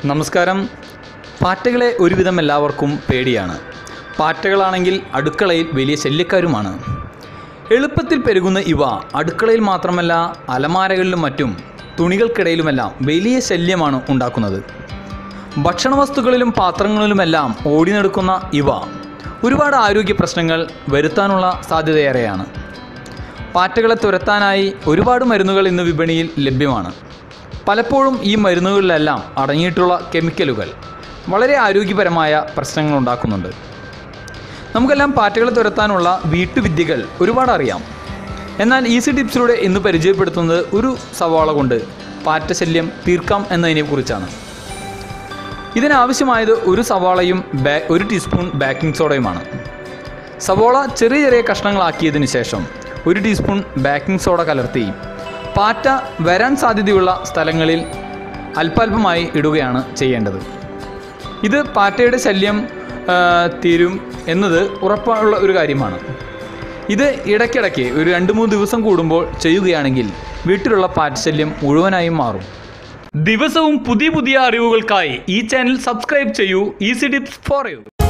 നമസ്കാരം പാറ്റകളെ ഒരുവിധം എല്ലാവർക്കും പേടിയാണ് പാറ്റകളാണെങ്കിൽ അടുക്കളയിൽ വലിയ ശല്യക്കാരുമാണ് എളുപ്പത്തിൽ പെരുകുന്ന ഇവ അടുക്കളയിൽ മാത്രമല്ല അലമാരകളിലും മറ്റും തുണികൾക്കിടയിലുമെല്ലാം വലിയ ശല്യമാണ് ഉണ്ടാക്കുന്നത് ഭക്ഷണവസ്തുക്കളിലും പാത്രങ്ങളിലുമെല്ലാം ഓടി നടക്കുന്ന ഇവ ഒരുപാട് ആരോഗ്യ പ്രശ്നങ്ങൾ വരുത്താനുള്ള സാധ്യതയേറെയാണ് പാറ്റകളെ തുരത്താനായി ഒരുപാട് മരുന്നുകൾ ഇന്ന് വിപണിയിൽ ലഭ്യമാണ് പലപ്പോഴും ഈ മരുന്നുകളിലെല്ലാം അടങ്ങിയിട്ടുള്ള കെമിക്കലുകൾ വളരെ ആരോഗ്യപരമായ പ്രശ്നങ്ങൾ ഉണ്ടാക്കുന്നുണ്ട് നമുക്കെല്ലാം പാറ്റകളെ തുരത്താനുള്ള വീട്ടുവിദ്യകൾ ഒരുപാട് അറിയാം എന്നാൽ ഈസി ടിപ്സിലൂടെ ഇന്ന് പരിചയപ്പെടുത്തുന്നത് ഒരു സവാള കൊണ്ട് പാറ്റ ശല്യം തീർക്കാം എന്നതിനെക്കുറിച്ചാണ് ഇതിനാവശ്യമായത് ഒരു സവാളയും ബാ ഒരു ടീസ്പൂൺ ബേക്കിംഗ് സോഡയുമാണ് സവോള ചെറിയ ചെറിയ കഷ്ണങ്ങളാക്കിയതിനു ശേഷം ഒരു ടീസ്പൂൺ ബേക്കിംഗ് സോഡ കലർത്തി പാറ്റ വരാൻ സാധ്യതയുള്ള സ്ഥലങ്ങളിൽ അല്പാൽപമായി ഇടുകയാണ് ചെയ്യേണ്ടത് ഇത് പാറ്റയുടെ ശല്യം ആ, തീരും എന്നത് ഉറപ്പുള്ള ഒരു കാര്യമാണ് ഇത് ഇടയ്ക്കിടയ്ക്ക് ഒരു രണ്ട് മൂന്ന് ദിവസം കൂടുമ്പോൾ ചെയ്യുകയാണെങ്കിൽ വീട്ടിലുള്ള പാറ്റ ശല്യം മുഴുവനായും മാറും ദിവസവും പുതിയ പുതിയ അറിവുകൾക്കായി ഈ ചാനൽ സബ്സ്ക്രൈബ് ചെയ്യൂ ഈസി ടിപ്സ് ഫോർ യു